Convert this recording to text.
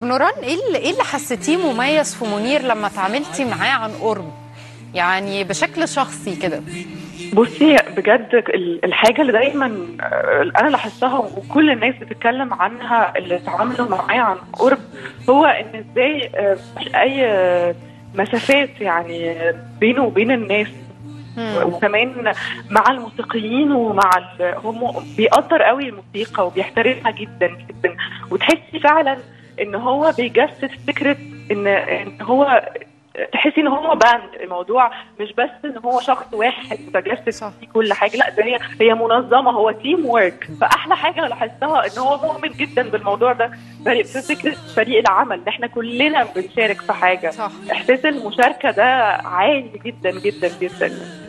نوران ايه اللي ايه اللي حسيتيه مميز في منير لما اتعاملتي معاه عن قرب يعني بشكل شخصي كده بصي بجد ال- الحاجه اللي دايما آه، انا لاحظتها وكل الناس بتتكلم عنها اللي اتعاملوا معايا عن قرب هو ان ازاي آه، مش اي آه، مسافات يعني آه، بينه وبين الناس مم. وكمان مع الموسيقيين ومع ال- هم بيقدر قوي الموسيقى وبيحترمها جدا جدا وتحسي فعلا ان هو بيجسد فكره ان ان هو تحسي ان هو باند الموضوع مش بس ان هو شخص واحد متجسد صح. في كل حاجه لا ده هي هي منظمه هو تيم ورك فاحلى حاجه لاحظتها ان هو مؤمن جدا بالموضوع ده فريق- في فكره فريق العمل ان احنا كلنا بنشارك في حاجه صح احساس المشاركه ده عالي جدا جدا جدا